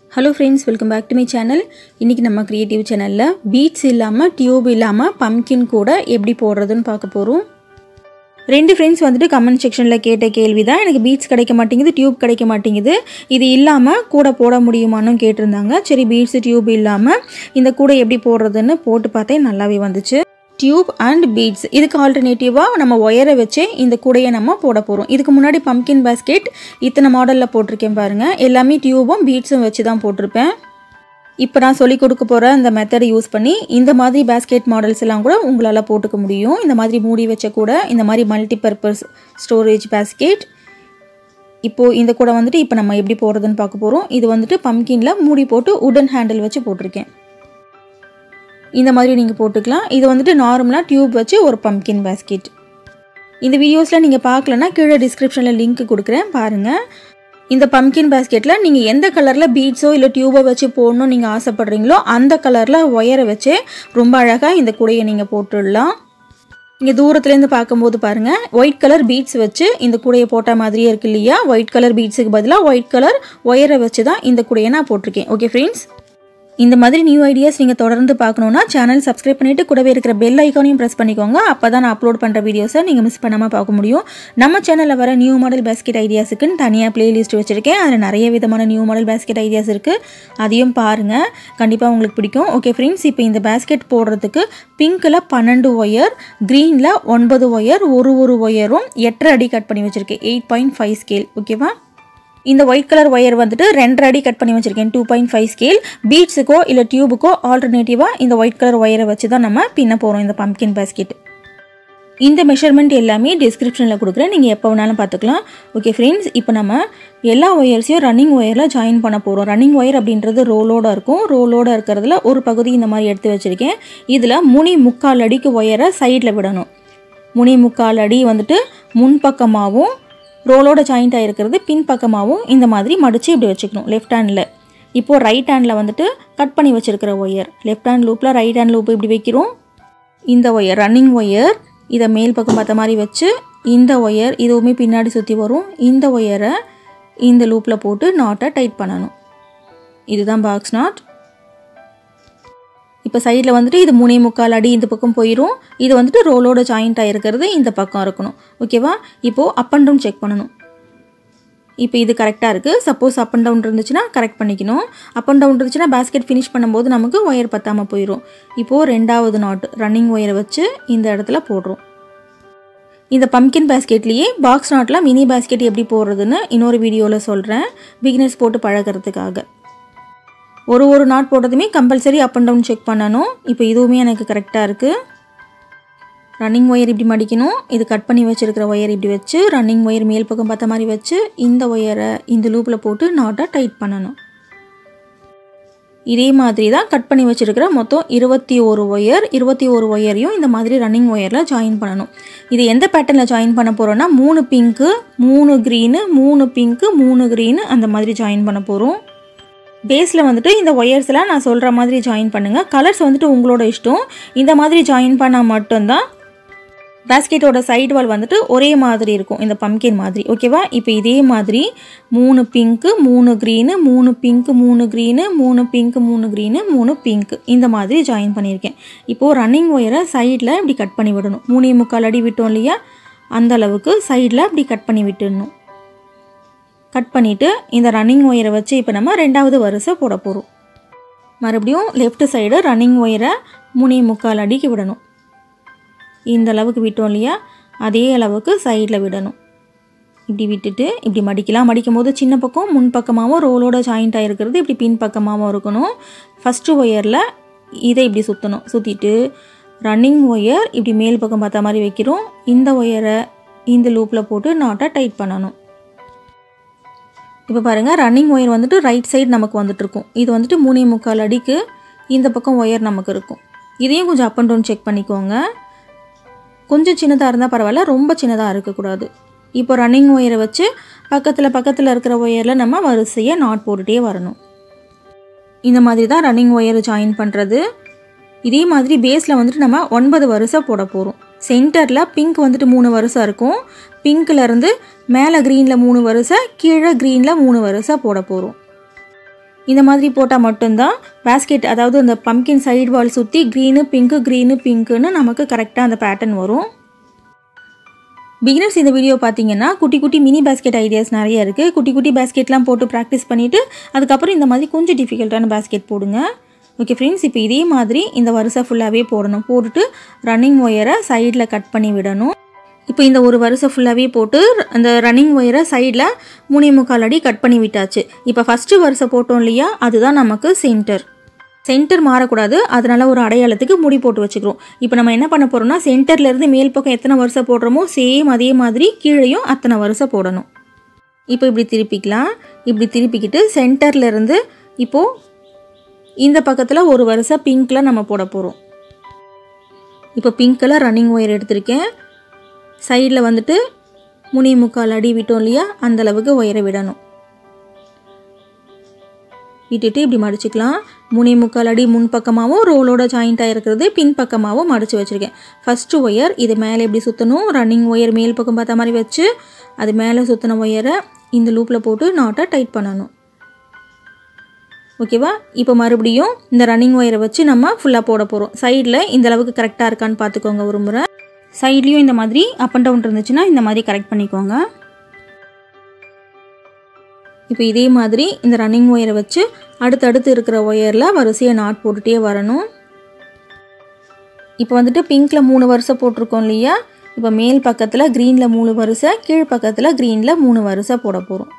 hello friends welcome back to my channel இன்றைக்கி நம்ம creative சேனலில் பீட்ஸ் இல்லாமல் டியூப் இல்லாமல் பம்கின் கூட எப்படி போடுறதுன்னு பார்க்க போகிறோம் ரெண்டு ஃப்ரெண்ட்ஸ் வந்துட்டு கமெண்ட் செக்ஷனில் கேட்ட கேள்வி தான் எனக்கு பீட்ஸ் கிடைக்க மாட்டேங்குது டியூப் கிடைக்க மாட்டேங்குது இது இல்லாமல் கூட போட முடியுமான்னு கேட்டிருந்தாங்க சரி பீட்ஸ் டியூப் இல்லாமல் இந்த கூடை எப்படி போடுறதுன்னு போட்டு பார்த்தேன் நல்லாவே வந்துச்சு டியூப் அண்ட் பீட்ஸ் இதுக்கு ஆல்டர்னேட்டிவாக நம்ம ஒயரை வச்சே இந்த கூடையை நம்ம போட போகிறோம் இதுக்கு முன்னாடி பம்கின் பாஸ்கெட் இத்தனை மாடலில் போட்டிருக்கேன் பாருங்கள் எல்லாமே டியூபும் பீட்ஸும் வச்சு தான் போட்டிருப்பேன் இப்போ நான் சொல்லிக் கொடுக்க போகிற இந்த மெத்தடை யூஸ் பண்ணி இந்த மாதிரி பேஸ்கெட் மாடல்ஸ் எல்லாம் கூட உங்களால் போட்டுக்க முடியும் இந்த மாதிரி மூடி வச்ச கூட இந்த மாதிரி மல்டி பர்பஸ் ஸ்டோரேஜ் பேஸ்கெட் இப்போது இந்த கூட வந்துட்டு இப்போ நம்ம எப்படி போடுறதுன்னு பார்க்க போகிறோம் இது வந்துட்டு பம்கினில் மூடி போட்டு உடன் ஹேண்டில் வச்சு போட்டிருக்கேன் இந்த மாதிரி நீங்கள் போட்டுக்கலாம் இது வந்துட்டு நார்மலாக டியூப் வச்சு ஒரு பம்கின் பேஸ்கெட் இந்த வீடியோஸில் நீங்கள் பார்க்கலன்னா கீழே டிஸ்கிரிப்ஷனில் லிங்க் கொடுக்குறேன் பாருங்கள் இந்த பம்கின் பேஸ்கெட்டில் நீங்கள் எந்த கலரில் பீட்ஸோ இல்லை டியூபோ வச்சு போடணும்னு நீங்கள் ஆசைப்பட்றீங்களோ அந்த கலரில் ஒயரை வச்சு ரொம்ப அழகாக இந்த கூடையை நீங்கள் போட்டுடலாம் இங்கே தூரத்துலேருந்து பார்க்கும்போது பாருங்கள் ஒயிட் கலர் பீட்ஸ் வச்சு இந்த கூடையை போட்ட மாதிரியே இருக்கு இல்லையா ஒயிட் கலர் பீட்ஸுக்கு பதிலாக ஒயிட் கலர் ஒயரை வச்சு தான் இந்த கூடையை நான் போட்டிருக்கேன் ஓகே ஃப்ரெண்ட்ஸ் இந்த மாதிரி நியூ ஐடியாஸ் நீங்கள் தொடர்ந்து பார்க்கணுன்னா சேனல் சப்ஸ்கிரைப் பண்ணிவிட்டு கூடவே இருக்கிற பெல் ஐக்கானையும் ப்ரெஸ் பண்ணிக்கோங்க அப்போ தான் நான் அப்லோட் பண்ணுற வீடியோஸை நீங்கள் மிஸ் பண்ணாமல் பார்க்க முடியும் நம்ம சேனலில் வர நியூ மாடல் பேஸ்கெட் ஐடியாஸுக்குன்னு தனியாக பிளேலிஸ்ட் வச்சுருக்கேன் அதில் நிறைய விதமான நியூ மாடல் பேஸ்கெட் ஐடியாஸ் இருக்குது அதையும் பாருங்கள் கண்டிப்பாக உங்களுக்கு பிடிக்கும் ஓகே ஃப்ரெண்ட்ஸ் இப்போ இந்த பேஸ்கெட் போடுறதுக்கு பிங்க்கில் பன்னெண்டு ஒயர் க்ரீனில் ஒன்பது ஒயர் ஒரு ஒரு ஒயரும் எட்டரை அடி கட் பண்ணி வச்சுருக்கேன் எயிட் பாயிண்ட் ஃபைவ் ஸ்கேல் ஓகேவா இந்த ஒயிட் கலர் ஒயர் வந்துட்டு ரெண்டரை அடி கட் பண்ணி வச்சுருக்கேன் டூ பாயிண்ட் ஃபைவ் ஸ்கேல் பீட்ஸுக்கோ இல்லை டியூபுக்கோ ஆல்டர்னேட்டிவாக இந்த ஒயிட் கலர் ஒயரை வச்சு தான் நம்ம பின்ன போகிறோம் இந்த பம்கின் பேஸ்கெட் இந்த மெஷர்மெண்ட் எல்லாமே டிஸ்கிரிப்ஷனில் கொடுக்குறேன் நீங்கள் எப்போ வேணாலும் பார்த்துக்கலாம் ஓகே ஃப்ரெண்ட்ஸ் இப்போ நம்ம எல்லா ஒயர்ஸையும் ரன்னிங் ஒயரில் ஜாயின் பண்ண போகிறோம் ரன்னிங் ஒயர் அப்படின்றது ரோலோட இருக்கும் ரோலோட இருக்கிறதுல ஒரு பகுதி இந்த மாதிரி எடுத்து வச்சுருக்கேன் இதில் முனி முக்கால் அடிக்கு ஒயரை சைடில் விடணும் முனி முக்கால் அடி வந்துட்டு முன்பக்கமாகவும் ரோலோட ஜாயிண்ட் ஆகிருக்கிறது பின் பக்கமாகவும் இந்த மாதிரி மடித்து இப்படி வச்சுக்கணும் லெஃப்ட் ஹேண்டில் இப்போது ரைட் ஹேண்டில் வந்துட்டு கட் பண்ணி வச்சுருக்கிற ஒயர் லெஃப்ட் ஹேண்ட் லூப்பில் ரைட் ஹேண்ட் லூப் இப்படி வைக்கிறோம் இந்த ஒயர் ரன்னிங் ஒயர் இதை மேல் பக்கம் பார்த்த மாதிரி வச்சு இந்த ஒயர் இதுவுமே பின்னாடி சுற்றி வரும் இந்த ஒயரை இந்த லூப்பில் போட்டு நாட்டை டைட் பண்ணணும் இதுதான் பாக்ஸ் நாட் இப்போ சைடில் வந்துட்டு இது மூணே முக்கால் அடி இந்த பக்கம் போயிடும் இது வந்துட்டு ரோலோட ஜாயிண்ட் ஆகிருக்கிறது இந்த பக்கம் இருக்கணும் ஓகேவா இப்போது அப் அண்ட் டவுன் செக் பண்ணணும் இப்போ இது கரெக்டாக இருக்குது சப்போஸ் அப் அண்ட் டவுன் இருந்துச்சுன்னா கரெக்ட் பண்ணிக்கணும் அப் அண்ட் டவுன் இருந்துச்சுன்னா பேஸ்கெட் ஃபினிஷ் பண்ணும்போது நமக்கு ஒயர் பத்தாமல் போயிடும் இப்போது ரெண்டாவது நாட் ரன்னிங் ஒயரை வச்சு இந்த இடத்துல போடுறோம் இந்த பம்கின் பேஸ்கெட்லேயே பாக்ஸ் நாட்டில் மினி பேஸ்கெட் எப்படி போடுறதுன்னு இன்னொரு வீடியோவில் சொல்கிறேன் பிகினர்ஸ் போட்டு பழகிறதுக்காக ஒரு ஒரு நாட் போடுறதுமே compulsory up and down check பண்ணணும் இப்போ இதுவுமே எனக்கு கரெக்டாக இருக்குது ரன்னிங் ஒயர் இப்படி மடிக்கணும் இது கட் பண்ணி வச்சுருக்கிற ஒயர் இப்படி வச்சு ரன்னிங் ஒயர் மேல் பக்கம் பார்த்த மாதிரி வச்சு இந்த ஒயரை இந்த லூப்பில் போட்டு நாட்டை டைட் பண்ணணும் இதே மாதிரி தான் கட் பண்ணி வச்சுருக்கிற மொத்தம் இருபத்தி ஒரு ஒயர் இருபத்தி ஒரு ஒயரையும் இந்த மாதிரி ரன்னிங் ஒயரில் ஜாயின் பண்ணணும் இது எந்த பேட்டர்னில் ஜாயின் பண்ண போகிறோன்னா மூணு பிங்க்கு மூணு க்ரீனு மூணு பிங்க்கு மூணு க்ரீனு அந்த மாதிரி ஜாயின் பண்ண போகிறோம் பேஸில் வந்துட்டு இந்த ஒயர்ஸ்லாம் நான் சொல்கிற மாதிரி ஜாயின் பண்ணுங்கள் கலர்ஸ் வந்துட்டு உங்களோட இஷ்டம் இந்த மாதிரி ஜாயின் பண்ணால் மட்டும்தான் பேஸ்கெட்டோட சைடு வால் வந்துட்டு ஒரே மாதிரி இருக்கும் இந்த பம்கின் மாதிரி ஓகேவா இப்போ இதே மாதிரி மூணு பிங்க்கு மூணு க்ரீனு மூணு பிங்க்கு மூணு க்ரீனு மூணு பிங்க்கு மூணு க்ரீனு மூணு பிங்க்கு இந்த மாதிரி ஜாயின் பண்ணியிருக்கேன் இப்போது ரன்னிங் ஒயரை சைடில் இப்படி கட் பண்ணி விடணும் மூணே முக்கால் அடி விட்டோம் இல்லையா அந்த அளவுக்கு சைடில் இப்படி கட் பண்ணி விட்டுடணும் கட் பண்ணிவிட்டு இந்த ரன்னிங் ஒயரை வச்சு இப்போ நம்ம ரெண்டாவது வரிசை போட போகிறோம் மறுபடியும் லெஃப்ட் சைடு ரன்னிங் ஒயரை மூணே முக்கால் அடிக்கு விடணும் இந்த அளவுக்கு விட்டோம் இல்லையா அதே அளவுக்கு சைடில் விடணும் இப்படி விட்டுட்டு இப்படி மடிக்கலாம் மடிக்கும் போது சின்ன பக்கம் முன் பக்கமாகவும் ரோலோட ஜாயிண்ட் ஆகிருக்கிறது இப்படி பின் பக்கமாகவும் இருக்கணும் ஃபஸ்ட்டு ஒயரில் இதை இப்படி சுற்றணும் சுற்றிட்டு ரன்னிங் ஒயர் இப்படி மேல் பக்கம் பார்த்த மாதிரி வைக்கிறோம் இந்த ஒயரை இந்த லூப்பில் போட்டு நாட்டை டைட் பண்ணணும் இப்போ பாருங்கள் ரன்னிங் ஒயர் வந்துட்டு ரைட் சைடு நமக்கு வந்துட்டுருக்கும் இது வந்துட்டு மூணே முக்கால் அடிக்கு இந்த பக்கம் ஒயர் நமக்கு இருக்கும் இதையும் கொஞ்சம் அப் அண்ட் டவுன் செக் பண்ணிக்கோங்க கொஞ்சம் சின்னதாக இருந்தால் பரவாயில்ல ரொம்ப சின்னதாக இருக்கக்கூடாது இப்போ ரன்னிங் ஒயரை வச்சு பக்கத்தில் பக்கத்தில் இருக்கிற ஒயரில் நம்ம வரிசையாக நாட் போட்டுகிட்டே வரணும் இந்த மாதிரி தான் ரன்னிங் ஒயர் ஜாயின் பண்ணுறது இதே மாதிரி பேஸில் வந்துட்டு நம்ம ஒன்பது வரிசை போட போகிறோம் சென்டரில் பிங்க் வந்துட்டு மூணு வரிசை இருக்கும் பிங்க்லேருந்து மேலே க்ரீனில் மூணு வரிசை கீழே க்ரீனில் மூணு வரிசை போட போகிறோம் இந்த மாதிரி போட்டால் மட்டும்தான் பேஸ்கெட் அதாவது அந்த பம்கின் சைடு வால் சுற்றி க்ரீனு பிங்க்கு க்ரீனு பிங்க்குன்னு நமக்கு கரெக்டாக அந்த பேட்டர்ன் வரும் பிகினர்ஸ் இந்த வீடியோ பார்த்தீங்கன்னா குட்டி குட்டி மினி பேஸ்கெட் ஐடியாஸ் நிறைய இருக்குது குட்டி குட்டி பேஸ்கெட்லாம் போட்டு ப்ராக்டிஸ் பண்ணிவிட்டு அதுக்கப்புறம் இந்த மாதிரி கொஞ்சம் டிஃபிகல்ட்டான பேஸ்கெட் போடுங்க ஓகே ஃப்ரெண்ட்ஸ் இப்போ இதே மாதிரி இந்த வரிசை ஃபுல்லாகவே போடணும் போட்டுட்டு ரன்னிங் ஒயரை சைடில் கட் பண்ணி விடணும் இப்போ இந்த ஒரு வரிசை ஃபுல்லாகவே போட்டு அந்த ரன்னிங் ஒயரை சைடில் மூணே முக்கால் அடி கட் பண்ணி விட்டாச்சு இப்போ ஃபஸ்ட்டு வரிசை போட்டோம் இல்லையா அதுதான் நமக்கு சென்டர் சென்டர் மாறக்கூடாது அதனால ஒரு அடையாளத்துக்கு முடி போட்டு வச்சுக்கிறோம் இப்போ நம்ம என்ன பண்ண போகிறோம்னா சென்டர்லேருந்து மேல் பக்கம் எத்தனை வருஷம் போடுறோமோ சேம் அதே மாதிரி கீழேயும் அத்தனை வருஷம் போடணும் இப்போ இப்படி திருப்பிக்கலாம் இப்படி திருப்பிக்கிட்டு சென்டர்லேருந்து இப்போது இந்த பக்கத்தில் ஒரு வருஷம் பிங்க்கில் நம்ம போட போகிறோம் இப்போ பிங்க் கலர் ரன்னிங் ஒயர் எடுத்திருக்கேன் சைடில் வந்துட்டு முனி முக்கால் அடி விட்டோம் இல்லையா அந்த அளவுக்கு ஒயரை விடணும் விட்டுட்டு இப்படி மடிச்சுக்கலாம் முனி முக்கால் அடி முன் பக்கமாகவும் ரோலோட ஜாயிண்ட்டாக இருக்கிறது பின் பக்கமாகவும் மடித்து வச்சுருக்கேன் ஃபஸ்ட்டு ஒயர் இது மேலே எப்படி சுற்றணும் ரன்னிங் ஒயர் மேல் பக்கம் பார்த்த மாதிரி வச்சு அது மேலே சுற்றின ஒயரை இந்த லூப்பில் போட்டு நாட்டை டைட் பண்ணணும் ஓகேவா இப்போ மறுபடியும் இந்த ரன்னிங் ஒயரை வச்சு நம்ம ஃபுல்லாக போட போகிறோம் சைடில் இந்த அளவுக்கு கரெக்டாக இருக்கான்னு பார்த்துக்கோங்க ஒரு முறை சைட்லேயும் இந்த மாதிரி அப் அண்ட் டவுன் இருந்துச்சுன்னா இந்த மாதிரி கரெக்ட் பண்ணிக்கோங்க இப்போ இதே மாதிரி இந்த ரன்னிங் ஒயரை வச்சு அடுத்தடுத்து இருக்கிற ஒயரில் வரிசையை நாட் போட்டுகிட்டே வரணும் இப்போ வந்துட்டு பிங்க்கில் மூணு வருஷம் போட்டிருக்கோம் இல்லையா இப்போ மேல் பக்கத்தில் க்ரீனில் மூணு வருஷம் கீழ் பக்கத்தில் க்ரீனில் மூணு வருஷம் போட போகிறோம்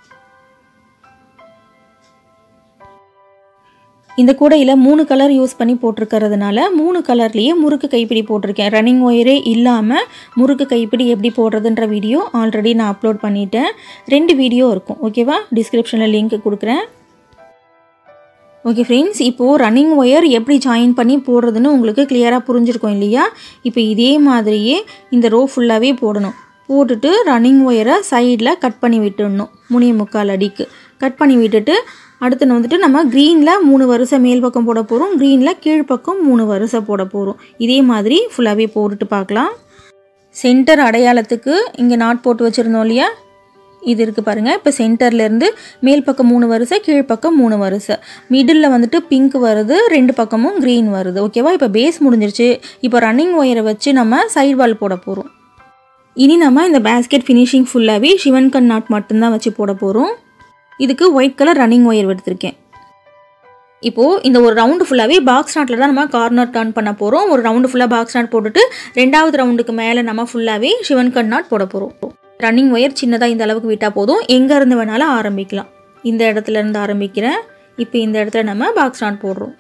இந்த கூடையில் மூணு கலர் யூஸ் பண்ணி போட்டிருக்கிறதுனால மூணு கலர்லேயே முறுக்கு கைப்பிடி போட்டிருக்கேன் ரன்னிங் ஒயரே இல்லாமல் முறுக்கு கைப்பிடி எப்படி போடுறதுன்ற வீடியோ ஆல்ரெடி நான் அப்லோட் பண்ணிட்டேன் ரெண்டு வீடியோ இருக்கும் ஓகேவா டிஸ்கிரிப்ஷனில் லிங்க் கொடுக்குறேன் ஓகே ஃப்ரெண்ட்ஸ் இப்போது ரன்னிங் ஒயர் எப்படி ஜாயின் பண்ணி போடுறதுன்னு உங்களுக்கு கிளியராக புரிஞ்சிருக்கும் இல்லையா இப்போ இதே மாதிரியே இந்த ரோ ஃபுல்லாகவே போடணும் போட்டுட்டு ரன்னிங் ஒயரை சைடில் கட் பண்ணி விட்டுடணும் முனிய முக்கால் அடிக்கு கட் பண்ணி விட்டுட்டு அடுத்து வந்துட்டு நம்ம க்ரீனில் மூணு வருஷம் மேல் பக்கம் போட போகிறோம் க்ரீனில் கீழ்ப்பக்கம் மூணு வருஷம் போட போகிறோம் இதே மாதிரி ஃபுல்லாகவே போட்டுட்டு பார்க்கலாம் சென்டர் அடையாளத்துக்கு இங்கே நாட் போட்டு வச்சுருந்தோம் இல்லையா இது இருக்குது பாருங்கள் இப்போ சென்டர்லேருந்து மேல் பக்கம் மூணு வருஷம் கீழ்ப்பக்கம் மூணு வருஷம் மிடில் வந்துட்டு பிங்க் வருது ரெண்டு பக்கமும் க்ரீன் வருது ஓகேவா இப்போ பேஸ் முடிஞ்சிருச்சு இப்போ ரன்னிங் ஒயரை வச்சு நம்ம சைடு வால் போட போகிறோம் இனி நம்ம இந்த பேஸ்கெட் ஃபினிஷிங் ஃபுல்லாகவே சிவன் கண் நாட் மட்டும்தான் வச்சு போட போகிறோம் இதுக்கு ஒயிட் கலர் ரன்னிங் ஒயர் எடுத்திருக்கேன் இப்போது இந்த ஒரு ரவுண்டு ஃபுல்லாகவே பாக்ஸ் நாட்டில் தான் நம்ம கார்னர் டர்ன் பண்ண போகிறோம் ஒரு ரவுண்டு ஃபுல்லாக பாக்ஸ் நாட் போட்டுட்டு ரெண்டாவது ரவுண்டுக்கு மேலே நம்ம ஃபுல்லாகவே சிவன் கண் நாட் போட போகிறோம் ரன்னிங் ஒயர் சின்னதாக இந்த அளவுக்கு விட்டால் போதும் எங்கேருந்து வேணாலும் ஆரம்பிக்கலாம் இந்த இடத்துல இருந்து ஆரம்பிக்கிறேன் இப்போ இந்த இடத்துல நம்ம பாக்ஸ் நாட் போடுறோம்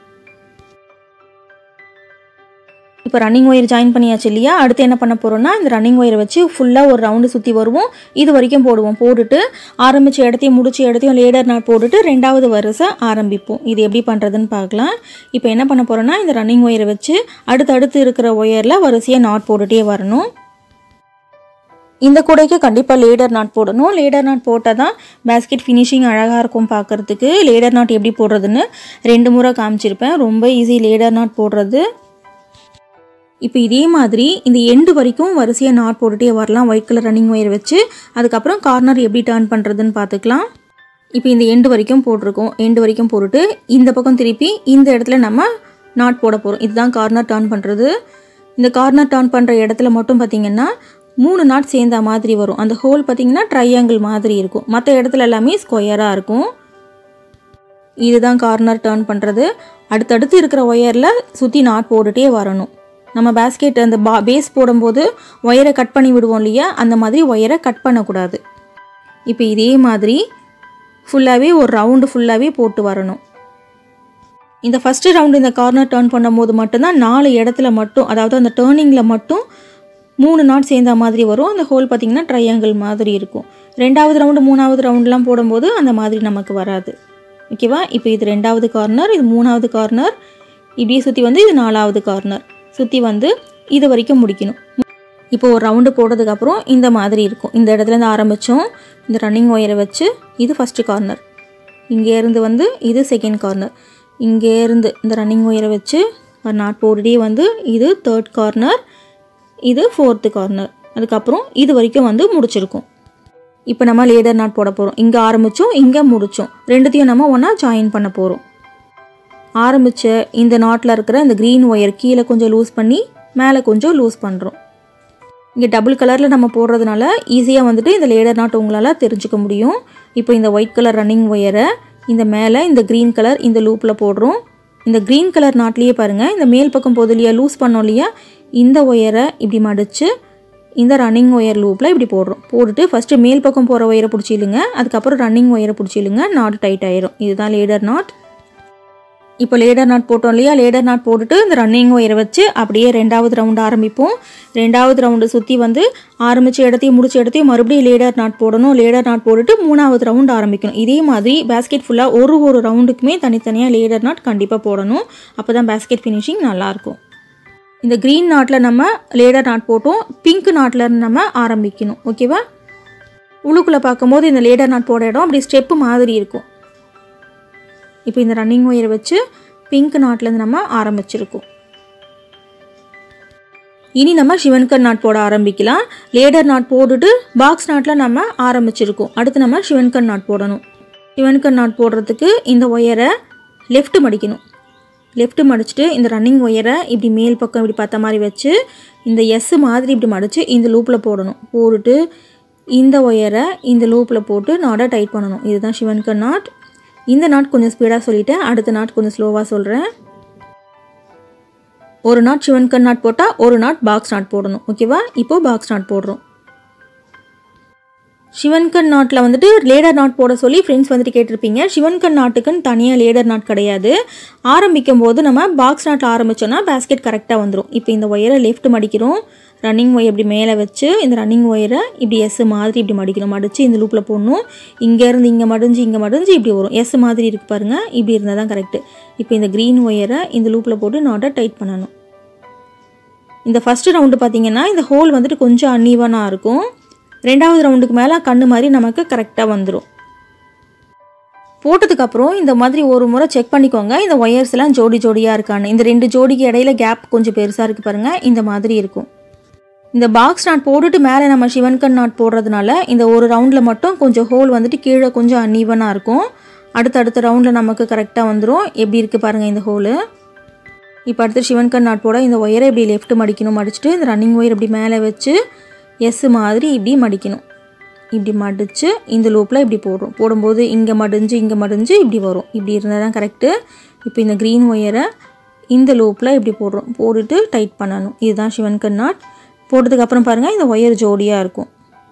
இப்போ ரன்னிங் ஒயர் ஜாயின் பண்ணியாச்சு இல்லையா அடுத்து என்ன பண்ண போகிறோம்னா இந்த ரன்னிங் ஒயரை வச்சு ஃபுல்லாக ஒரு ரவுண்டு சுற்றி வருவோம் இது வரைக்கும் போடுவோம் போட்டுட்டு ஆரம்பித்த இடத்தையும் முடிச்ச இடத்தையும் லேடர் நாட் போட்டுட்டு ரெண்டாவது வருஷம் ஆரம்பிப்போம் இது எப்படி பண்ணுறதுன்னு பார்க்கலாம் இப்போ என்ன பண்ண போகிறோன்னா இந்த ரன்னிங் ஒயரை வச்சு அடுத்தடுத்து இருக்கிற ஒயரில் வரிசையாக நாட் போட்டுகிட்டே வரணும் இந்த கூடைக்கு கண்டிப்பாக லேடர் நாட் போடணும் லேடர் நாட் போட்டால் தான் பேஸ்கெட் ஃபினிஷிங் அழகாக இருக்கும் பார்க்குறதுக்கு லேடர் நாட் எப்படி போடுறதுன்னு ரெண்டு முறை காமிச்சிருப்பேன் ரொம்ப ஈஸி லேடர் நாட் போடுறது இப்போ இதே மாதிரி இந்த எண்டு வரைக்கும் வரிசையாக நாட் போட்டுகிட்டே வரலாம் ஒயிட் கலர் ரன்னிங் ஒயர் வச்சு அதுக்கப்புறம் கார்னர் எப்படி டர்ன் பண்ணுறதுன்னு பார்த்துக்கலாம் இப்போ இந்த எண்டு வரைக்கும் போட்டிருக்கோம் எண்டு வரைக்கும் போட்டுட்டு இந்த பக்கம் திருப்பி இந்த இடத்துல நம்ம நாட் போட போகிறோம் இதுதான் கார்னர் டர்ன் பண்ணுறது இந்த கார்னர் டர்ன் பண்ணுற இடத்துல மட்டும் பார்த்திங்கன்னா மூணு நாட் சேர்ந்த மாதிரி வரும் அந்த ஹோல் பார்த்திங்கன்னா ட்ரையாங்கிள் மாதிரி இருக்கும் மற்ற இடத்துல எல்லாமே ஸ்கொயராக இருக்கும் இதுதான் கார்னர் டர்ன் பண்ணுறது அடுத்தடுத்து இருக்கிற ஒயரில் சுற்றி நாட் போட்டுகிட்டே வரணும் நம்ம பேஸ்கெட் அந்த பா பேஸ் போடும்போது ஒயரை கட் பண்ணி விடுவோம் இல்லையா அந்த மாதிரி ஒயரை கட் பண்ணக்கூடாது இப்போ இதே மாதிரி ஃபுல்லாகவே ஒரு ரவுண்டு ஃபுல்லாகவே போட்டு வரணும் இந்த ஃபஸ்ட்டு ரவுண்டு இந்த கார்னர் டேர்ன் பண்ணும்போது மட்டும்தான் நாலு இடத்துல மட்டும் அதாவது அந்த டேர்னிங்கில் மட்டும் மூணு நாட் சேர்ந்த மாதிரி வரும் அந்த ஹோல் பார்த்திங்கன்னா ட்ரையாங்கிள் மாதிரி இருக்கும் ரெண்டாவது ரவுண்டு மூணாவது ரவுண்ட்லாம் போடும்போது அந்த மாதிரி நமக்கு வராது ஓகேவா இப்போ இது ரெண்டாவது கார்னர் இது மூணாவது கார்னர் இப்படியே சுற்றி வந்து இது நாலாவது கார்னர் சுற்றி வந்து இது வரைக்கும் முடிக்கணும் இப்போ ஒரு ரவுண்டு போட்டதுக்கப்புறம் இந்த மாதிரி இருக்கும் இந்த இடத்துலேருந்து ஆரம்பித்தோம் இந்த ரன்னிங் ஒயரை வச்சு இது ஃபஸ்ட்டு கார்னர் இங்கேருந்து வந்து இது செகண்ட் கார்னர் இங்கேருந்து இந்த ரன்னிங் ஒயரை வச்சு ஒரு நாட் போட்டுட்டே வந்து இது தேர்ட் கார்னர் இது ஃபோர்த்து கார்னர் அதுக்கப்புறம் இது வரைக்கும் வந்து முடிச்சிருக்கும் இப்போ நம்ம லேடர் நாட் போட போகிறோம் இங்கே ஆரம்பித்தோம் இங்கே முடித்தோம் ரெண்டுத்தையும் நம்ம ஒன்றா ஜாயின் பண்ண போகிறோம் ஆரம்பித்த இந்த நாட்டில் இருக்கிற இந்த க்ரீன் ஒயர் கீழே கொஞ்சம் லூஸ் பண்ணி மேலே கொஞ்சம் லூஸ் பண்ணுறோம் இங்கே டபுள் கலரில் நம்ம போடுறதுனால ஈஸியாக வந்துட்டு இந்த லேடர் நாட் உங்களால் தெரிஞ்சுக்க முடியும் இப்போ இந்த ஒயிட் கலர் ரன்னிங் ஒயரை இந்த மேலே இந்த க்ரீன் கலர் இந்த லூப்பில் போடுறோம் இந்த க்ரீன் கலர் நாட்லேயே பாருங்கள் இந்த மேல் பக்கம் போது இல்லையா லூஸ் பண்ணோம் இல்லையா இந்த ஒயரை இப்படி மடித்து இந்த ரன்னிங் ஒயர் லூப்பில் இப்படி போடுறோம் போட்டுட்டு ஃபஸ்ட்டு மேல் பக்கம் போகிற ஒயரை பிடிச்சிலுங்க அதுக்கப்புறம் ரன்னிங் ஒயரை பிடிச்சிலுங்க நாட் டைட் ஆயிரும் இதுதான் லேடர் நாட் இப்போ லேடர் நாட் போட்டோம் இல்லையா லேடர் நாட் போட்டுட்டு இந்த ரன்னிங் ஒயரை வச்சு அப்படியே ரெண்டாவது ரவுண்டு ஆரம்பிப்போம் ரெண்டாவது ரவுண்டு சுற்றி வந்து ஆரம்பித்த இடத்தையும் முடிச்ச இடத்தையும் மறுபடியும் லேடர் நாட் போடணும் லேடர் நாட் போட்டுட்டு மூணாவது ரவுண்டு ஆரம்பிக்கணும் இதே மாதிரி பேஸ்கெட் ஃபுல்லாக ஒரு ஒரு ரவுண்டுக்குமே தனித்தனியாக லேடர் நாட் கண்டிப்பாக போடணும் அப்போ தான் பேஸ்கெட் ஃபினிஷிங் நல்லாயிருக்கும் இந்த க்ரீன் நாட்டில் நம்ம லேடர் நாட் போட்டோம் பிங்க் நாட்டில் நம்ம ஆரம்பிக்கணும் ஓகேவா உள்ளுக்குள்ளே பார்க்கும்போது இந்த லேடர் நாட் போட இடம் அப்படி ஸ்டெப்பு மாதிரி இருக்கும் இப்போ இந்த ரன்னிங் ஒயரை வச்சு பிங்க் நாட்லேருந்து நம்ம ஆரம்பிச்சிருக்கோம் இனி நம்ம சிவன்கர் நாட் போட ஆரம்பிக்கலாம் லேடர் நாட் போட்டுட்டு பாக்ஸ் நாட்டில் நம்ம ஆரம்பிச்சிருக்கோம் அடுத்து நம்ம சிவன்கர் நாட் போடணும் சிவன்கர் நாட் போடுறதுக்கு இந்த ஒயரை லெஃப்ட் மடிக்கணும் லெஃப்ட் மடிச்சுட்டு இந்த ரன்னிங் ஒயரை இப்படி மேல் பக்கம் இப்படி பார்த்த மாதிரி வச்சு இந்த எஸ் மாதிரி இப்படி மடித்து இந்த லூப்பில் போடணும் போட்டுட்டு இந்த ஒயரை இந்த லூப்பில் போட்டு நாடை டைட் பண்ணணும் இதுதான் சிவன்கர் நாட் இந்த நாட் கொஞ்சம் ஸ்பீடாக சொல்லிட்டேன் அடுத்த நாட் கொஞ்சம் ஸ்லோவாக சொல்கிறேன் ஒரு நாட் சிவன்கண் நாட் போட்டால் ஒரு நாட் பாக்ஸ் நாட் போடணும் ஓகேவா இப்போது பாக்ஸ் நாட் போடுறோம் சிவன்கண் நாட்டில் வந்துட்டு லேடர் நாட் போட சொல்லி ஃப்ரெண்ட்ஸ் வந்துட்டு கேட்டிருப்பீங்க சிவன்கண் நாட்டுக்குன்னு தனியாக லேடர் நாட் கிடையாது ஆரம்பிக்கும் போது நம்ம பாக்ஸ் நாட்டில் ஆரம்பித்தோன்னா பேஸ்கெட் கரெக்டாக வந்துடும் இப்போ இந்த ஒயரை லெஃப்ட் மடிக்கிறோம் ரன்னிங் ஒயர் இப்படி மேலே வச்சு இந்த ரன்னிங் ஒயரை இப்படி எஸ் மாதிரி இப்படி மடிக்கணும் மடித்து இந்த லூப்பில் போடணும் இங்கேருந்து இங்கே மடிஞ்சு இங்கே மடிஞ்சு இப்படி வரும் எஸ் மாதிரி இருக்கு பாருங்கள் இப்படி இருந்தால் தான் கரெக்டு இப்போ இந்த க்ரீன் ஒயரை இந்த லூப்பில் போட்டு நாட்டை டைட் பண்ணணும் இந்த ஃபஸ்ட்டு ரவுண்டு பார்த்தீங்கன்னா இந்த ஹோல் வந்துட்டு கொஞ்சம் அன்னீவனாக இருக்கும் ரெண்டாவது ரவுண்டுக்கு மேலே கண்ணு மாதிரி நமக்கு கரெக்டாக வந்துடும் போட்டதுக்கப்புறம் இந்த மாதிரி ஒரு முறை செக் பண்ணிக்கோங்க இந்த ஒயர்ஸ் எல்லாம் ஜோடி ஜோடியாக இருக்கான்னு இந்த ரெண்டு ஜோடிக்கு இடையில கேப் கொஞ்சம் பெருசாக இருக்குது பாருங்கள் இந்த மாதிரி இருக்கும் இந்த பாக்ஸ் நாட் போட்டுட்டு மேலே நம்ம சிவன்கண் நாட் போடுறதுனால இந்த ஒரு ரவுண்டில் மட்டும் கொஞ்சம் ஹோல் வந்துட்டு கீழே கொஞ்சம் அன்னீவனாக இருக்கும் அடுத்தடுத்த ரவுண்டில் நமக்கு கரெக்டாக வந்துடும் எப்படி இருக்குது பாருங்கள் இந்த ஹோலு இப்போ அடுத்து சிவன்கண் நாட் போட இந்த ஒயரை இப்படி லெஃப்ட் மடிக்கணும் மடிச்சுட்டு இந்த ரன்னிங் ஒயர் இப்படி மேலே வச்சு எஸ் மாதிரி இப்படி மடிக்கணும் இப்படி மடித்து இந்த லூப்பில் இப்படி போடுறோம் போடும்போது இங்கே மடிஞ்சு இங்கே மடிஞ்சு இப்படி வரும் இப்படி இருந்தால் தான் கரெக்டு இப்போ இந்த க்ரீன் ஒயரை இந்த லூப்பில் இப்படி போடுறோம் போட்டுட்டு டைட் பண்ணணும் இதுதான் சிவன்கண் நாட் போட்டதுக்கப்புறம் பாருங்கள் இந்த ஒயர் ஜோடியாக இருக்கும்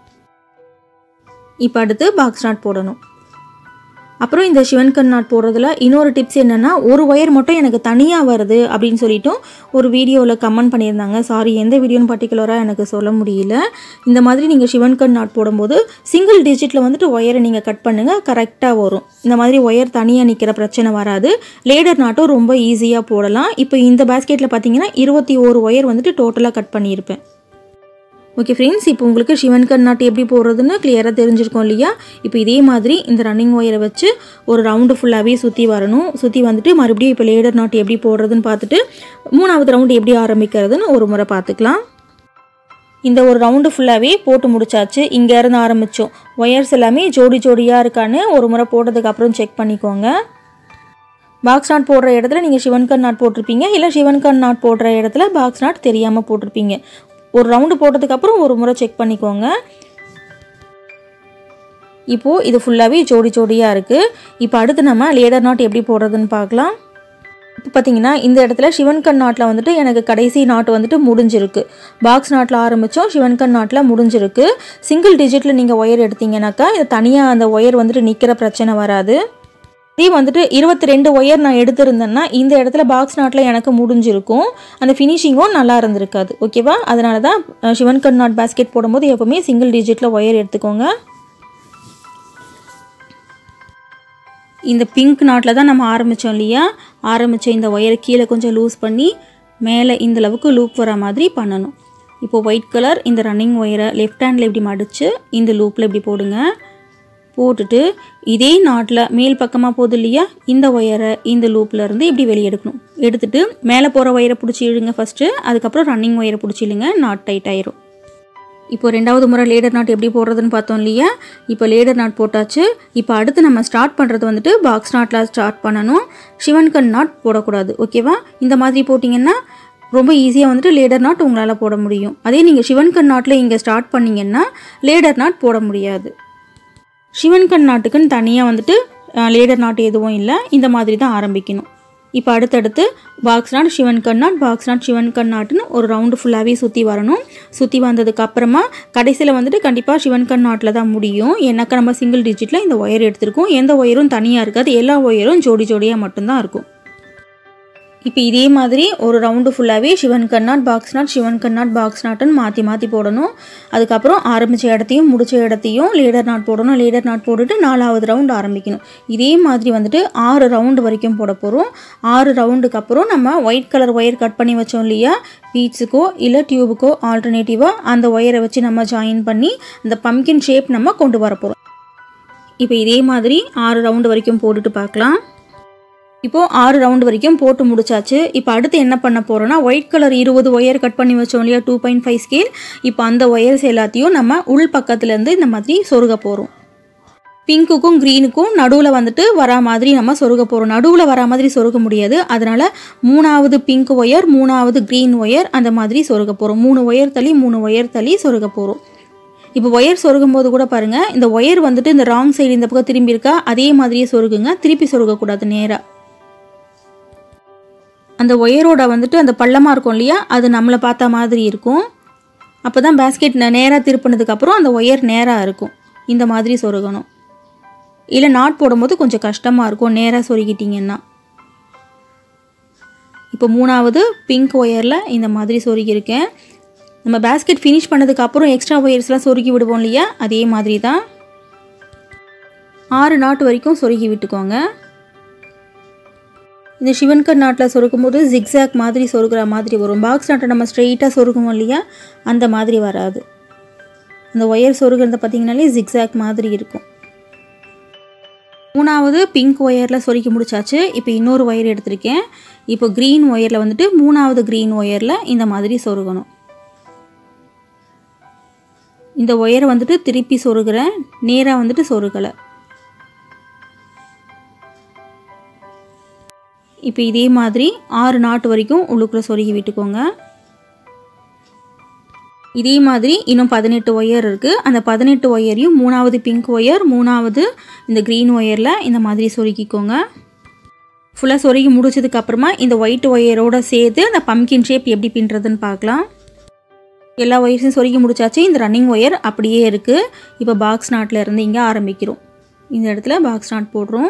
இப்போ அடுத்து பாக்ஸ் நாட் போடணும் அப்புறம் இந்த சிவன்கண் நாட் போடுறதுல இன்னொரு டிப்ஸ் என்னென்னா ஒரு ஒயர் மட்டும் எனக்கு தனியாக வருது அப்படின்னு சொல்லிட்டும் ஒரு வீடியோவில் கமெண்ட் பண்ணியிருந்தாங்க சாரி எந்த வீடியோன்னு பர்டிகுலராக எனக்கு சொல்ல முடியல இந்த மாதிரி நீங்கள் சிவன்கண் நாட் போடும்போது சிங்கிள் டிஜிட்டில் வந்துட்டு ஒயரை நீங்கள் கட் பண்ணுங்கள் கரெக்டாக வரும் இந்த மாதிரி ஒயர் தனியாக நிற்கிற பிரச்சனை வராது லேடர் நாட்டும் ரொம்ப ஈஸியாக போடலாம் இப்போ இந்த பேஸ்கெட்டில் பார்த்தீங்கன்னா இருபத்தி ஒரு ஒயர் வந்துட்டு டோட்டலாக கட் பண்ணியிருப்பேன் ஓகே ஃப்ரெண்ட்ஸ் இப்போ உங்களுக்கு சிவன்கண் நாட்டு எப்படி போடுறதுன்னு கிளியராக தெரிஞ்சிருக்கும் இல்லையா இப்போ இதே மாதிரி இந்த ரன்னிங் ஒயரை வச்சு ஒரு ரவுண்டு ஃபுல்லாகவே சுற்றி வரணும் சுற்றி வந்துட்டு மறுபடியும் இப்போ லேடர் நாட்டு எப்படி போடுறதுன்னு பார்த்துட்டு மூணாவது ரவுண்டு எப்படி ஆரம்பிக்கிறதுன்னு ஒரு முறை பார்த்துக்கலாம் இந்த ஒரு ரவுண்டு ஃபுல்லாகவே போட்டு முடிச்சாச்சு இங்கேருந்து ஆரம்பித்தோம் ஒயர்ஸ் எல்லாமே ஜோடி ஜோடியாக இருக்கான்னு ஒரு முறை போட்டதுக்கு அப்புறம் செக் பண்ணிக்கோங்க பாக்ஸ் நாட் போடுற இடத்துல நீங்கள் சிவன்கண் நாட் போட்டிருப்பீங்க இல்லை சிவன்கண் நாட் போடுற இடத்துல பாக்ஸ் நாட் தெரியாமல் போட்டிருப்பீங்க ஒரு ரவுண்டு போட்டதுக்கப்புறம் ஒரு முறை செக் பண்ணிக்கோங்க இப்போது இது ஃபுல்லாகவே ஜோடி ஜோடியாக இருக்குது இப்போ அடுத்து நம்ம லேடர் நாட் எப்படி போடுறதுன்னு பார்க்கலாம் இப்போ பார்த்தீங்கன்னா இந்த இடத்துல சிவன்கண் நாட்டில் வந்துட்டு எனக்கு கடைசி நாட் வந்துட்டு முடிஞ்சிருக்கு பாக்ஸ் நாட்டில் ஆரம்பித்தோம் சிவன்கண் நாட்டில் முடிஞ்சிருக்கு சிங்கிள் டிஜிட்டில் நீங்கள் ஒயர் எடுத்தீங்கன்னாக்கா இது தனியாக அந்த ஒயர் வந்துட்டு நிற்கிற பிரச்சனை வராது இதே வந்துட்டு இருபத்தி ரெண்டு ஒயர் நான் எடுத்திருந்தேன்னா இந்த இடத்துல பாக்ஸ் நாட்டில் எனக்கு முடிஞ்சிருக்கும் அந்த ஃபினிஷிங்கும் நல்லா இருந்திருக்காது ஓகேவா அதனால தான் சிவன்கண் நாட் பேஸ்கெட் போடும்போது எப்போவுமே சிங்கிள் டிஜிட்டில் ஒயர் எடுத்துக்கோங்க இந்த பிங்க் நாட்டில் தான் நம்ம ஆரம்பித்தோம் இல்லையா ஆரம்பித்த இந்த ஒயரை கீழே கொஞ்சம் லூஸ் பண்ணி மேலே இந்த அளவுக்கு லூப் வர மாதிரி பண்ணணும் இப்போ ஒயிட் கலர் இந்த ரன்னிங் ஒயரை லெஃப்ட் ஹேண்டில் இப்படி மடித்து இந்த லூப்பில் இப்படி போடுங்க போட்டுட்டு இதே நாட்டில் மேல் பக்கமாக போகுது இல்லையா இந்த ஒயரை இந்த லூப்பில் இருந்து இப்படி வெளியே எடுக்கணும் எடுத்துட்டு மேலே போகிற ஒயரை பிடிச்சி இழுங்க ஃபஸ்ட்டு அதுக்கப்புறம் ரன்னிங் ஒயரை பிடிச்சி இழுங்க நாட் டைட் ஆயிரும் இப்போ ரெண்டாவது முறை லேடர் நாட் எப்படி போடுறதுன்னு பார்த்தோம் இல்லையா இப்போ லேடர் நாட் போட்டாச்சு இப்போ அடுத்து நம்ம ஸ்டார்ட் பண்ணுறது வந்துட்டு பாக்ஸ் நாட்டில் ஸ்டார்ட் பண்ணணும் சிவன்கண் நாட் போடக்கூடாது ஓகேவா இந்த மாதிரி போட்டிங்கன்னா ரொம்ப ஈஸியாக வந்துட்டு லேடர் நாட் உங்களால் போட முடியும் அதே நீங்கள் சிவன்கண் நாட்டில் இங்கே ஸ்டார்ட் பண்ணிங்கன்னா லேடர் நாட் போட முடியாது சிவன்கண் நாட்டுக்குன்னு தனியாக வந்துட்டு லேடர் நாட் எதுவும் இல்லை இந்த மாதிரி தான் ஆரம்பிக்கணும் இப்போ அடுத்தடுத்து பாக்ஸ் நாட் சிவன் கண்ணாட் பாக்ஸ் நாட் சிவன் கண்ணாட்னு ஒரு ரவுண்டு ஃபுல்லாகவே சுற்றி வரணும் சுற்றி வந்ததுக்கு அப்புறமா கடைசியில் வந்துட்டு கண்டிப்பாக சிவன் கண்ணாட்டில் தான் முடியும் ஏன்னாக்கா நம்ம சிங்கிள் டிஜிட்டில் இந்த ஒயர் எடுத்திருக்கோம் எந்த ஒயரும் தனியாக இருக்காது எல்லா ஒயரும் ஜோடி ஜோடியாக மட்டும்தான் இருக்கும் இப்போ இதே மாதிரி ஒரு ரவுண்டு ஃபுல்லாகவே சிவன் கண்ணாட் பாக்ஸ் நாட் சிவன் கண்ணாட் பாக்ஸ் நாட்டுன்னு மாற்றி மாற்றி போடணும் அதுக்கப்புறம் ஆரம்பித்த இடத்தையும் முடிச்ச இடத்தையும் லேடர் நாட் போடணும் லேடர் நாட் போட்டுட்டு நாலாவது ரவுண்டு ஆரம்பிக்கணும் இதே மாதிரி வந்துட்டு ஆறு ரவுண்டு வரைக்கும் போட போகிறோம் ஆறு ரவுண்டுக்கு அப்புறம் நம்ம ஒயிட் கலர் ஒயர் கட் பண்ணி வச்சோம் இல்லையா பீட்ஸுக்கோ இல்லை டியூபுக்கோ ஆல்டர்னேட்டிவாக அந்த ஒயரை வச்சு நம்ம ஜாயின் பண்ணி அந்த பம்கின் ஷேப் நம்ம கொண்டு வர போகிறோம் இப்போ இதே மாதிரி ஆறு ரவுண்டு வரைக்கும் போட்டுட்டு பார்க்கலாம் இப்போது ஆறு ரவுண்டு வரைக்கும் போட்டு முடிச்சாச்சு இப்போ அடுத்து என்ன பண்ண போகிறோன்னா ஒயிட் கலர் இருபது ஒயர் கட் பண்ணி வச்சோம் இல்லையா டூ பாயிண்ட் ஃபைவ் ஸ்கேல் இப்போ அந்த ஒயர்ஸ் எல்லாத்தையும் நம்ம உள் பக்கத்துலேருந்து இந்த மாதிரி சொருக போகிறோம் பிங்க்குக்கும் க்ரீனுக்கும் நடுவில் வந்துட்டு வரா மாதிரி நம்ம சொருக போகிறோம் நடுவில் வரா மாதிரி சொருக முடியாது அதனால் மூணாவது பிங்க் ஒயர் மூணாவது க்ரீன் ஒயர் அந்த மாதிரி சொருக போகிறோம் மூணு ஒயர் தள்ளி மூணு ஒயர் தள்ளி சொருக போகிறோம் இப்போ ஒயர் சொருகும் போது கூட பாருங்கள் இந்த ஒயர் வந்துட்டு இந்த ராங் சைடு இந்த பக்கம் திரும்பி இருக்கா அதே மாதிரியே சொருகுங்க திருப்பி சொருகக்கூடாது நேராக அந்த ஒயரோட வந்துட்டு அந்த பள்ளமாக இருக்கும் இல்லையா அது நம்மளை பார்த்த மாதிரி இருக்கும் அப்போ தான் பேஸ்கெட் நேராக திருப்பினதுக்கப்புறம் அந்த ஒயர் நேராக இருக்கும் இந்த மாதிரி சொருகணும் இல்லை நாட் போடும்போது கொஞ்சம் கஷ்டமாக இருக்கும் நேராக சொருகிட்டிங்கன்னா இப்போ மூணாவது பிங்க் ஒயரில் இந்த மாதிரி சொருகியிருக்கேன் நம்ம பேஸ்கெட் ஃபினிஷ் பண்ணதுக்கப்புறம் எக்ஸ்ட்ரா ஒயர்ஸ்லாம் சொருகி விடுவோம் இல்லையா அதே மாதிரி தான் ஆறு நாட்டு வரைக்கும் சொருகி விட்டுக்கோங்க இந்த சிவன்கர் நாட்டில் சொருக்கும் போது ஜிக்ஸாக் மாதிரி சொருகிற மாதிரி வரும் பாக்ஸ் நாட்டை நம்ம ஸ்ட்ரெயிட்டாக சொருகுவோம் இல்லையா அந்த மாதிரி வராது அந்த ஒயர் சொருகிறத பார்த்தீங்கனாலே ஜிக்ஸாக் மாதிரி இருக்கும் மூணாவது பிங்க் ஒயரில் சொருக்கி முடிச்சாச்சு இப்போ இன்னொரு ஒயர் எடுத்திருக்கேன் இப்போ க்ரீன் ஒயரில் வந்துட்டு மூணாவது க்ரீன் ஒயரில் இந்த மாதிரி சொருகணும் இந்த ஒயரை வந்துட்டு திருப்பி சொருகிறேன் நேராக வந்துட்டு சொருகலை இப்போ இதே மாதிரி ஆறு நாட்டு வரைக்கும் உள்ளுக்குள்ளே சொருகி விட்டுக்கோங்க இதே மாதிரி இன்னும் பதினெட்டு ஒயர் இருக்குது அந்த பதினெட்டு ஒயரையும் மூணாவது பிங்க் ஒயர் மூணாவது இந்த க்ரீன் ஒயரில் இந்த மாதிரி சொருக்கிக்கோங்க ஃபுல்லாக சொருகி முடிச்சதுக்கு அப்புறமா இந்த ஒயிட் ஒயரோட சேர்த்து அந்த பம்கின் ஷேப் எப்படி பின்னுறதுன்னு பார்க்கலாம் எல்லா ஒயர்ஸையும் சொருகி முடிச்சாச்சு இந்த ரன்னிங் ஒயர் அப்படியே இருக்குது இப்போ பாக்ஸ் நாட்டில் இருந்து இங்கே ஆரம்பிக்கிறோம் இந்த இடத்துல பாக்ஸ் நாட் போடுறோம்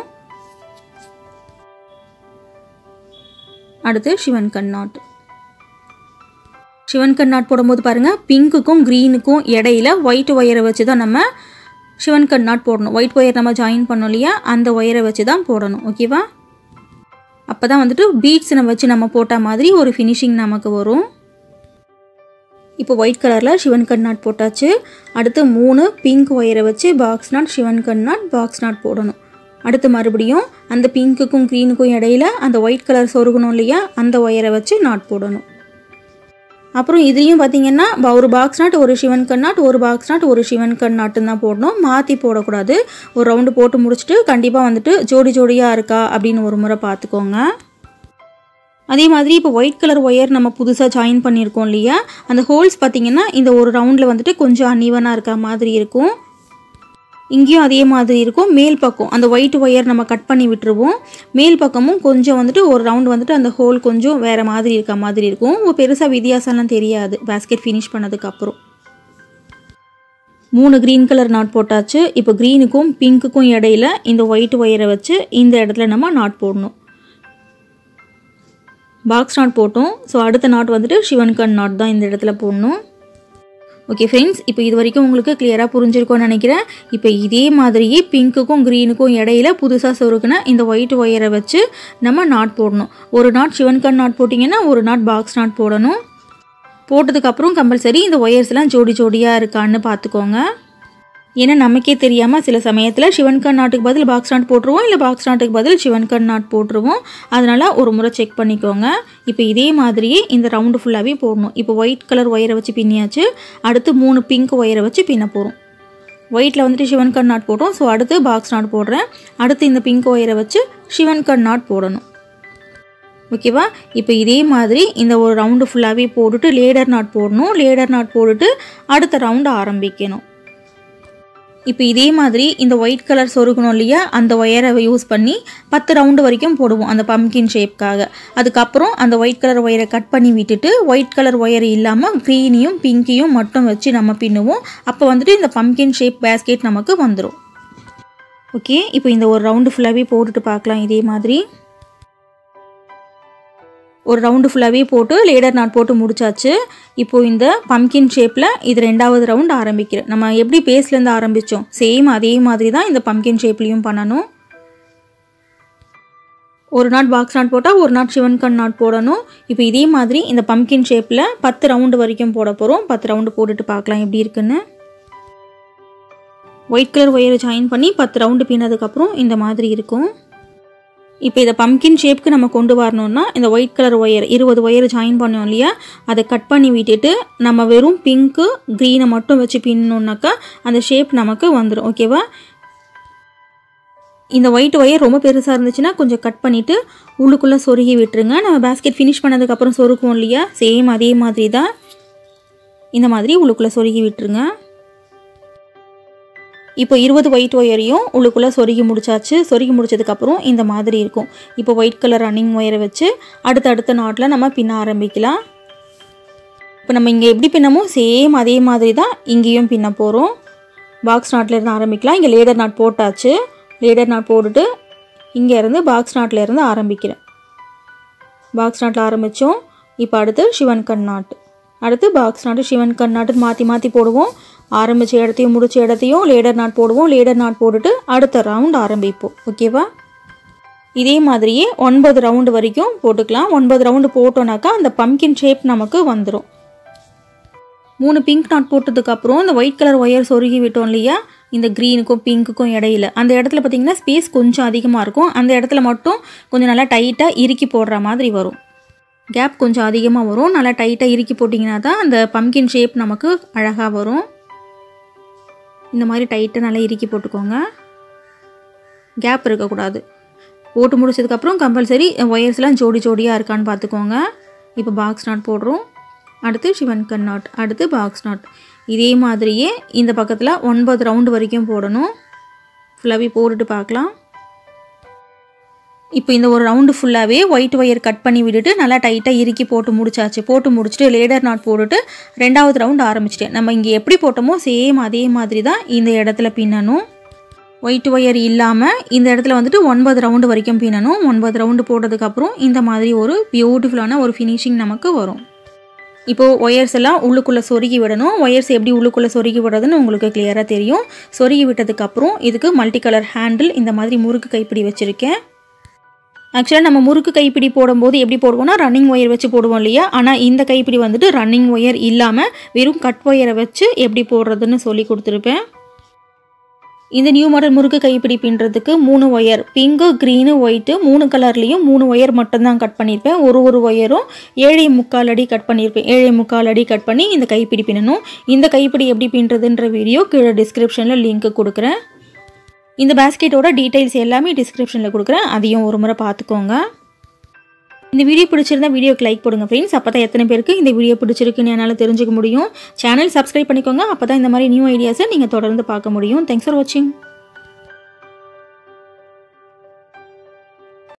அடுத்து சிவன் கண்ணாட் சிவன் கண்ணாட் போடும்போது பாருங்கள் பிங்க்குக்கும் க்ரீனுக்கும் இடையில ஒயிட் ஒயரை வச்சு தான் நம்ம சிவன் கண்ணாட் போடணும் ஒயிட் ஒயர் நம்ம ஜாயின் பண்ணோம் இல்லையா அந்த ஒயரை வச்சு தான் போடணும் ஓகேவா அப்போ தான் வந்துட்டு பீட்ஸ் நம்ம வச்சு நம்ம போட்ட மாதிரி ஒரு ஃபினிஷிங் நமக்கு வரும் இப்போ ஒயிட் கலரில் சிவன் கண்ணாட் போட்டாச்சு அடுத்து மூணு பிங்க் ஒயரை வச்சு பாக்ஸ் நாட் சிவன் கண்ணாட் பாக்ஸ் நாட் போடணும் அடுத்து மறுபடியும் அந்த பிங்க்குக்கும் க்ரீனுக்கும் இடையில அந்த ஒயிட் கலர் சொருகணும் இல்லையா அந்த ஒயரை வச்சு நாட் போடணும் அப்புறம் இதுலேயும் பார்த்தீங்கன்னா ஒரு பாக்ஸ் நாட் ஒரு சிவன் கண்ணாட் ஒரு பாக்ஸ் நாட் ஒரு சிவன் கண்ணாட்டுன்னு தான் போடணும் மாற்றி போடக்கூடாது ஒரு ரவுண்டு போட்டு முடிச்சுட்டு கண்டிப்பாக வந்துட்டு ஜோடி ஜோடியாக இருக்கா அப்படின்னு ஒரு முறை பார்த்துக்கோங்க அதே மாதிரி இப்போ ஒயிட் கலர் ஒயர் நம்ம புதுசாக ஜாயின் பண்ணியிருக்கோம் இல்லையா அந்த ஹோல்ஸ் பார்த்திங்கன்னா இந்த ஒரு ரவுண்டில் வந்துட்டு கொஞ்சம் அன்ஈவனாக இருக்க மாதிரி இருக்கும் இங்கேயும் அதே மாதிரி இருக்கும் மேல் பக்கம் அந்த ஒயிட் ஒயர் நம்ம கட் பண்ணி விட்டுருவோம் மேல் பக்கமும் கொஞ்சம் வந்துட்டு ஒரு ரவுண்ட் வந்துட்டு அந்த ஹோல் கொஞ்சம் வேறு மாதிரி இருக்க மாதிரி இருக்கும் பெருசாக வித்தியாசம்லாம் தெரியாது பேஸ்கெட் ஃபினிஷ் பண்ணதுக்கப்புறம் மூணு க்ரீன் கலர் நாட் போட்டாச்சு இப்போ க்ரீனுக்கும் பிங்க்குக்கும் இடையில இந்த ஒயிட் ஒயரை வச்சு இந்த இடத்துல நம்ம நாட் போடணும் பாக்ஸ் நாட் போட்டோம் ஸோ அடுத்த நாட் வந்துட்டு சிவன்கண் நாட் தான் இந்த இடத்துல போடணும் ஓகே ஃப்ரெண்ட்ஸ் இப்போ இது வரைக்கும் உங்களுக்கு கிளியராக புரிஞ்சிருக்கும்னு நினைக்கிறேன் இப்போ இதே மாதிரியே பிங்க்குக்கும் க்ரீனுக்கும் இடையில புதுசாக சொருக்குன இந்த ஒயிட் ஒயரை வச்சு நம்ம நாட் போடணும் ஒரு நாட் சிவன்கண் நாட் போட்டிங்கன்னா ஒரு நாட் பாக்ஸ் நாட் போடணும் போட்டதுக்கப்புறம் கம்பல்சரி இந்த ஒயர்ஸ்லாம் ஜோடி ஜோடியாக இருக்கான்னு பார்த்துக்கோங்க ஏன்னா நமக்கே தெரியாமல் சில சமயத்தில் சிவன்கண் நாட்டுக்கு பதில் பாக்ஸ் நாட் போட்டுருவோம் இல்லை பாக்ஸ் நாட்டுக்கு பதில் சிவன்கண் நாட் போட்டுருவோம் அதனால் ஒரு முறை செக் பண்ணிக்கோங்க இப்போ இதே மாதிரியே இந்த ரவுண்டு ஃபுல்லாகவே போடணும் இப்போ ஒயிட் கலர் ஒயரை வச்சு பின்னியாச்சு அடுத்து மூணு பிங்க் ஒயரை வச்சு பின்ன போகிறோம் ஒயிட்டில் வந்துட்டு சிவன்கண் நாட் போட்டோம் ஸோ அடுத்து பாக்ஸ் நாட் போடுறேன் அடுத்து இந்த பிங்க் ஒயரை வச்சு சிவன்கண் நாட் போடணும் ஓகேவா இப்போ இதே மாதிரி இந்த ஒரு ரவுண்டு ஃபுல்லாகவே போட்டுட்டு லேடர் நாட் போடணும் லேடர் நாட் போட்டுட்டு அடுத்த ரவுண்டு ஆரம்பிக்கணும் இப்போ இதே மாதிரி இந்த ஒயிட் கலர் சொருகணும் இல்லையா அந்த ஒயரை யூஸ் பண்ணி பத்து ரவுண்டு வரைக்கும் போடுவோம் அந்த பம்கின் ஷேப்க்காக அதுக்கப்புறம் அந்த ஒயிட் கலர் ஒயரை கட் பண்ணி விட்டுட்டு ஒயிட் கலர் ஒயர் இல்லாமல் க்ரீனையும் பிங்கையும் மட்டும் வச்சு நம்ம பின்னுவோம் அப்போ வந்துட்டு இந்த பம்கின் ஷேப் பேஸ்கெட் நமக்கு வந்துடும் ஓகே இப்போ இந்த ஒரு ரவுண்டு ஃபுல்லாகவே போட்டுட்டு பார்க்கலாம் இதே மாதிரி ஒரு ரவுண்டு ஃபுல்லாகவே போட்டு லேடர் நாட் போட்டு முடிச்சாச்சு இப்போது இந்த பம்கின் ஷேப்பில் இது ரெண்டாவது ரவுண்ட் ஆரம்பிக்கிறேன் நம்ம எப்படி பேஸ்லேருந்து ஆரம்பித்தோம் சேம் அதே மாதிரி தான் இந்த பம்கின் ஷேப்லேயும் பண்ணணும் ஒரு நாட் பாக்ஸ் நாட் போட்டால் ஒரு நாட் சிவன்கண் நாட் போடணும் இப்போ இதே மாதிரி இந்த பம்கின் ஷேப்பில் பத்து ரவுண்டு வரைக்கும் போட போகிறோம் பத்து ரவுண்டு போட்டுட்டு பார்க்கலாம் எப்படி இருக்குன்னு ஒயிட் கலர் ஒயரை ஜாயின் பண்ணி பத்து ரவுண்டு பின்னதுக்கப்புறம் இந்த மாதிரி இருக்கும் இப்போ இதை பம்கின் ஷேப்க்கு நம்ம கொண்டு வரணும்னா இந்த ஒயிட் கலர் ஒயர் இருபது ஒயர் ஜாயின் பண்ணோம் இல்லையா அதை கட் பண்ணி விட்டுட்டு நம்ம வெறும் பிங்க்கு க்ரீனை மட்டும் வச்சு பின்னோம்னாக்கா அந்த ஷேப் நமக்கு வந்துடும் ஓகேவா இந்த ஒயிட் ஒயர் ரொம்ப பெருசாக இருந்துச்சுன்னா கொஞ்சம் கட் பண்ணிவிட்டு உள்ளுக்குள்ளே சொருகி விட்டுருங்க நம்ம பேஸ்கெட் ஃபினிஷ் பண்ணதுக்கப்புறம் சொருக்குவோம் இல்லையா சேம் அதே மாதிரி தான் இந்த மாதிரி உள்ளுக்குள்ளே சொருகி விட்டுருங்க இப்போ இருபது ஒயிட் ஒயரையும் உள்ளுக்குள்ளே சொருகி முடிச்சாச்சு சொருகி முடிச்சதுக்கப்புறம் இந்த மாதிரி இருக்கும் இப்போ ஒயிட் கலர் ரன்னிங் ஒயரை வச்சு அடுத்த அடுத்த நாட்டில் நம்ம பின்ன ஆரம்பிக்கலாம் இப்போ நம்ம இங்கே எப்படி பின்னமோ சேம் அதே மாதிரி தான் இங்கேயும் பின்ன போகிறோம் பாக்ஸ் நாட்டில் இருந்து ஆரம்பிக்கலாம் இங்கே லேடர் நாட் போட்டாச்சு லேடர் நாட் போட்டுட்டு இங்கே இருந்து பாக்ஸ் நாட்டில் இருந்து ஆரம்பிக்கிறேன் பாக்ஸ் நாட்டில் ஆரம்பித்தோம் இப்போ அடுத்து சிவன் கண் நாட்டு அடுத்து பாக்ஸ் நாட்டு சிவன் கண் நாட்டு மாற்றி மாற்றி போடுவோம் ஆரம்பித்த இடத்தையும் முடிச்ச இடத்தையும் லேடர் நாட் போடுவோம் லேடர் நாட் போட்டுட்டு அடுத்த ரவுண்ட் ஆரம்பிப்போம் ஓகேவா இதே மாதிரியே ஒன்பது ரவுண்டு வரைக்கும் போட்டுக்கலாம் ஒன்பது ரவுண்டு போட்டோன்னாக்கா அந்த பம்கின் ஷேப் நமக்கு வந்துடும் மூணு பிங்க் நாட் போட்டதுக்கப்புறம் இந்த ஒயிட் கலர் ஒயர் சொருகி விட்டோம் இல்லையா இந்த க்ரீனுக்கும் பிங்க்குக்கும் இடையில அந்த இடத்துல பார்த்திங்கன்னா ஸ்பேஸ் கொஞ்சம் அதிகமாக இருக்கும் அந்த இடத்துல மட்டும் கொஞ்சம் நல்லா டைட்டாக இறுக்கி போடுற மாதிரி வரும் கேப் கொஞ்சம் அதிகமாக வரும் நல்லா டைட்டாக இறுக்கி போட்டிங்கன்னா தான் அந்த பம்கின் ஷேப் நமக்கு அழகாக வரும் இந்த மாதிரி டைட்டாக நல்லா இறுக்கி போட்டுக்கோங்க கேப் இருக்கக்கூடாது போட்டு முடிச்சதுக்கப்புறம் கம்பல்சரி ஒயர்ஸ்லாம் ஜோடி ஜோடியாக இருக்கான்னு பார்த்துக்கோங்க இப்போ பாக்ஸ் நாட் போடுறோம் அடுத்து சிவன் கண் நாட் அடுத்து பாக்ஸ் நாட் இதே மாதிரியே இந்த பக்கத்தில் ஒன்பது ரவுண்டு வரைக்கும் போடணும் ஃபுல்லாகவே போட்டுட்டு பார்க்கலாம் இப்போ இந்த ஒரு ரவுண்டு ஃபுல்லாகவே ஒயிட் ஒயர் கட் பண்ணி விட்டுட்டு நல்லா டைட்டாக இறுக்கி போட்டு முடிச்சாச்சு போட்டு முடிச்சுட்டு லேடர் நாட் போட்டுட்டு ரெண்டாவது ரவுண்டு ஆரம்பிச்சிட்டேன் நம்ம இங்கே எப்படி போட்டோமோ சேம் அதே மாதிரி தான் இந்த இடத்துல பின்னணும் ஒயிட் ஒயர் இல்லாமல் இந்த இடத்துல வந்துட்டு ஒன்பது ரவுண்டு வரைக்கும் பின்னணும் ஒன்பது ரவுண்டு போட்டதுக்கப்புறம் இந்த மாதிரி ஒரு பியூட்டிஃபுல்லான ஒரு ஃபினிஷிங் நமக்கு வரும் இப்போது ஒயர்ஸ் எல்லாம் உள்ளுக்குள்ளே சொருகி விடணும் ஒயர்ஸ் எப்படி உள்ளுக்குள்ளே சொருகி விடுறதுன்னு உங்களுக்கு கிளியராக தெரியும் சொருகி விட்டதுக்கப்புறம் இதுக்கு மல்டி கலர் ஹேண்டில் இந்த மாதிரி முறுக்கு கைப்பிடி வச்சுருக்கேன் ஆக்சுவலாக நம்ம முறுக்கு கைப்பிடி போடும்போது எப்படி போடுவோம்னா ரன்னிங் ஒயர் வச்சு போடுவோம் இல்லையா ஆனால் இந்த கைப்பிடி வந்துட்டு ரன்னிங் ஒயர் இல்லாமல் வெறும் கட் ஒயரை வச்சு எப்படி போடுறதுன்னு சொல்லி கொடுத்துருப்பேன் இந்த நியூ மாடல் முறுக்கு கைப்பிடி பின்னுறதுக்கு மூணு ஒயர் பிங்கு க்ரீனு ஒயிட்டு மூணு கலர்லேயும் மூணு ஒயர் மட்டும்தான் கட் பண்ணியிருப்பேன் ஒரு ஒரு ஒயரும் ஏழை முக்கால் அடி கட் பண்ணியிருப்பேன் ஏழை முக்கால் அடி கட் பண்ணி இந்த கைப்பிடி பின்னணும் இந்த கைப்பிடி எப்படி பின்னுறதுன்ற வீடியோ கீழே டிஸ்கிரிப்ஷனில் லிங்க் கொடுக்குறேன் இந்த பேஸ்கெட்டோட டீட்டெயில்ஸ் எல்லாமே டிஸ்கிரிப்ஷனில் கொடுக்குறேன் அதையும் ஒரு முறை பார்த்துக்கோங்க இந்த வீடியோ பிடிச்சிருந்தா வீடியோக்கு லைக் போடுங்க ஃப்ரெண்ட்ஸ் அப்போ தான் எத்தனை பேருக்கு இந்த வீடியோ பிடிச்சிருக்குன்னு என்னால் தெரிஞ்சுக்க முடியும் சேனல் சப்ஸ்கிரைப் பண்ணிக்கோங்க அப்போ தான் இந்த மாதிரி நியூ ஐடியாஸை நீங்கள் தொடர்ந்து பார்க்க முடியும் தேங்க்ஸ் ஃபார் வாட்சிங்